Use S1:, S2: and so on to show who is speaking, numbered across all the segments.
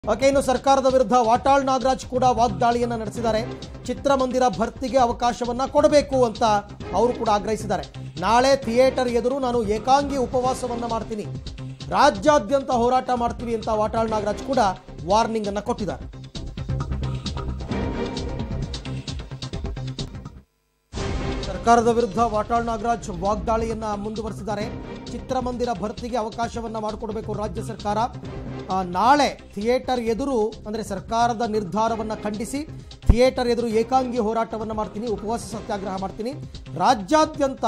S1: okay ಇನ್ನು ಸರ್ಕಾರದ ವಿರುದ್ಧ ವಾಟಾಳ್ ನಾಗರಾಜ್ ಕೂಡ ವಾಗ್ದಾಳಿಯನ್ನ ನಡೆಸಿದ್ದಾರೆ ಚಿತ್ರಮಂದಿರ ಭರ್ತಿಗೆ ಅವಕಾಶವನ್ನ ಕೊಡಬೇಕು ಅಂತ ಅವರು ಕೂಡ ಆಗ್ರಹಿಸಿದ್ದಾರೆ ನಾಳೆ ಥಿಯೇಟರ್ ಎದುರು ನಾನು ಏಕಾಂಗಿ ಉಪವಾಸವನ್ನ ಮಾಡ್ತೀನಿ ರಾಜ್ಯಾದ್ಯಂತ ಹೋರಾಟ ಮಾಡ್ತೀವಿ ಅಂತ ವಾಟಾಳ್ ನಾಗರಾಜ್ ಕೂಡ ವಾರ್ನಿಂಗ್ ಅನ್ನ ಕೊಟ್ಟಿದ್ದಾರೆ ಸರ್ಕಾರದ ವಿರುದ್ಧ ವಾಟಾಳ್ ನಾಗರಾಜ್ ವಾಗ್ದಾಳಿಯನ್ನ ಮುಂದುವರೆಸಿದ್ದಾರೆ ಚಿತ್ರಮಂದಿರ ಭರ್ತಿಗೆ ಅವಕಾಶವನ್ನ ಮಾಡಿಕೊಡಬೇಕು ರಾಜ್ಯ ಸರ್ಕಾರ ಆ, ನಾಳೆ ಥಿಯೇಟರ್ ಎದುರು ಅಂದರೆ ಸರ್ಕಾರದ ನಿರ್ಧಾರವನ್ನ ಖಂಡಿಸಿ ಥಿಯೇಟರ್ ಎದುರು ಏಕಾಂಗಿ ಹೋರಾಟವನ್ನ ಮಾಡ್ತೀನಿ ಉಪವಾಸ ಸತ್ಯಾಗ್ರಹ ಮಾಡ್ತೀನಿ ರಾಜ್ಯಾದ್ಯಂತ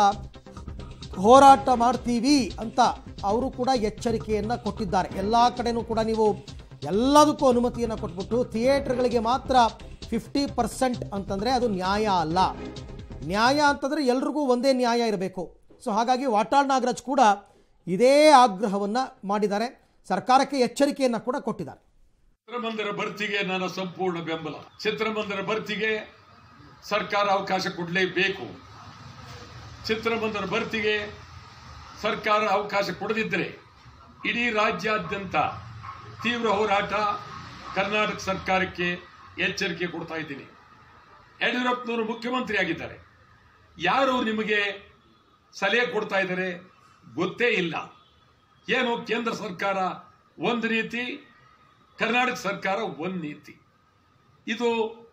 S1: ಹೋರಾಟ ಮಾಡ್ತೀವಿ ಅಂತ ಅವರು ಕೂಡ ಎಚ್ಚರಿಕೆಯನ್ನು ಕೊಟ್ಟಿದ್ದಾರೆ ಎಲ್ಲ ಕಡೆನೂ ಕೂಡ ನೀವು ಎಲ್ಲದಕ್ಕೂ ಅನುಮತಿಯನ್ನು ಕೊಟ್ಬಿಟ್ಟು ಥಿಯೇಟರ್ಗಳಿಗೆ ಮಾತ್ರ ಫಿಫ್ಟಿ ಪರ್ಸೆಂಟ್ ಅಂತಂದರೆ ಅದು ನ್ಯಾಯ ಅಲ್ಲ ನ್ಯಾಯ ಅಂತಂದರೆ ಎಲ್ರಿಗೂ ಒಂದೇ ನ್ಯಾಯ ಇರಬೇಕು ಸೊ ಹಾಗಾಗಿ ವಾಟಾಳ್ ನಾಗರಾಜ್ ಕೂಡ ಇದೇ ಆಗ್ರಹವನ್ನು ಮಾಡಿದ್ದಾರೆ ಸರ್ಕಾರಕ್ಕೆ ಎಚ್ಚರಿಕೆಯನ್ನು ಕೂಡ ಕೊಟ್ಟಿದ್ದಾರೆ
S2: ಚಿತ್ರಮಂದಿರ ಭರ್ತಿಗೆ ನನ್ನ ಸಂಪೂರ್ಣ ಬೆಂಬಲ ಚಿತ್ರಮಂದಿರ ಭರ್ತಿಗೆ ಸರ್ಕಾರ ಅವಕಾಶ ಕೊಡಲೇಬೇಕು ಚಿತ್ರಮಂದಿರ ಭರ್ತಿಗೆ ಸರ್ಕಾರ ಅವಕಾಶ ಕೊಡದಿದ್ದರೆ ಇಡೀ ರಾಜ್ಯಾದ್ಯಂತ ತೀವ್ರ ಹೋರಾಟ ಕರ್ನಾಟಕ ಸರ್ಕಾರಕ್ಕೆ ಎಚ್ಚರಿಕೆ ಕೊಡ್ತಾ ಇದ್ದೀನಿ ಯಡಿಯೂರಪ್ಪನವರು ಮುಖ್ಯಮಂತ್ರಿ ಆಗಿದ್ದಾರೆ ಯಾರು ನಿಮಗೆ ಸಲಹೆ ಕೊಡ್ತಾ ಇದ್ದಾರೆ ಗೊತ್ತೇ ಇಲ್ಲ ಏನು ಕೇಂದ್ರ ಸರ್ಕಾರ ಒಂದು ರೀತಿ ಕರ್ನಾಟಕ ಸರ್ಕಾರ ಒಂದು ನೀತಿ ಇದು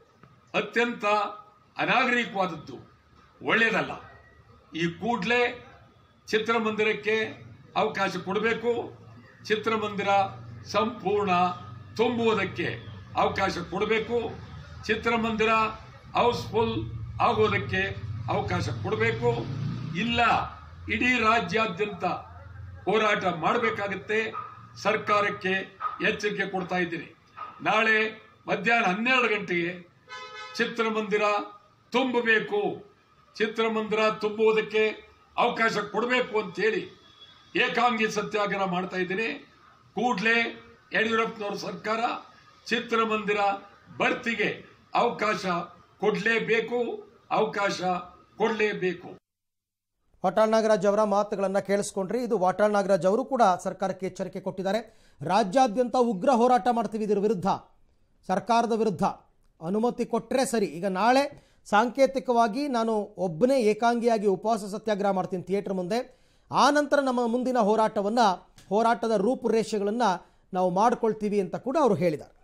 S2: ಅತ್ಯಂತ ಅನಾಗರಿಕವಾದದ್ದು ಒಳ್ಳೆಯದಲ್ಲ ಈ ಕೂಡಲೇ ಚಿತ್ರಮಂದಿರಕ್ಕೆ ಅವಕಾಶ ಕೊಡಬೇಕು ಚಿತ್ರಮಂದಿರ ಸಂಪೂರ್ಣ ತುಂಬುವುದಕ್ಕೆ ಅವಕಾಶ ಕೊಡಬೇಕು ಚಿತ್ರಮಂದಿರ ಹೌಸ್ಫುಲ್ ಆಗೋದಕ್ಕೆ ಅವಕಾಶ ಕೊಡಬೇಕು ಇಲ್ಲ ಇಡೀ ರಾಜ್ಯಾದ್ಯಂತ ಹೋರಾಟ ಮಾಡಬೇಕಾಗುತ್ತೆ ಸರ್ಕಾರಕ್ಕೆ ಎಚ್ಚರಿಕೆ ಕೊಡ್ತಾ ಇದ್ದೀನಿ ನಾಳೆ ಮಧ್ಯಾಹ್ನ ಹನ್ನೆರಡು ಗಂಟೆಗೆ ಚಿತ್ರಮಂದಿರ ತುಂಬಬೇಕು ಚಿತ್ರಮಂದಿರ ತುಂಬುವುದಕ್ಕೆ ಅವಕಾಶ ಕೊಡಬೇಕು ಅಂತೇಳಿ ಏಕಾಂಗಿ ಸತ್ಯಾಗ್ರಹ ಮಾಡ್ತಾ ಇದ್ದೀನಿ ಕೂಡಲೇ ಯಡಿಯೂರಪ್ಪನವರ ಸರ್ಕಾರ ಚಿತ್ರಮಂದಿರ ಭರ್ತಿಗೆ ಅವಕಾಶ ಕೊಡಲೇಬೇಕು ಅವಕಾಶ ಕೊಡಲೇಬೇಕು
S1: ವಾಟಾಳ್ ನಾಗರಾಜ್ ಅವರ ಮಾತುಗಳನ್ನು ಕೇಳಿಸ್ಕೊಂಡ್ರಿ ಇದು ವಾಟಾಳ್ ನಾಗರಾಜ್ ಅವರು ಕೂಡ ಸರ್ಕಾರಕ್ಕೆ ಎಚ್ಚರಿಕೆ ಕೊಟ್ಟಿದ್ದಾರೆ ರಾಜ್ಯಾದ್ಯಂತ ಉಗ್ರ ಹೋರಾಟ ಮಾಡ್ತೀವಿ ಇದರ ವಿರುದ್ಧ ಸರ್ಕಾರದ ವಿರುದ್ಧ ಅನುಮತಿ ಕೊಟ್ಟರೆ ಸರಿ ಈಗ ನಾಳೆ ಸಾಂಕೇತಿಕವಾಗಿ ನಾನು ಒಬ್ಬನೇ ಏಕಾಂಗಿಯಾಗಿ ಉಪವಾಸ ಸತ್ಯಾಗ್ರಹ ಮಾಡ್ತೀನಿ ಥಿಯೇಟರ್ ಮುಂದೆ ಆ ನಂತರ ನಮ್ಮ ಮುಂದಿನ ಹೋರಾಟವನ್ನು ಹೋರಾಟದ ರೂಪುರೇಷೆಗಳನ್ನು ನಾವು ಮಾಡ್ಕೊಳ್ತೀವಿ ಅಂತ ಕೂಡ ಅವರು ಹೇಳಿದ್ದಾರೆ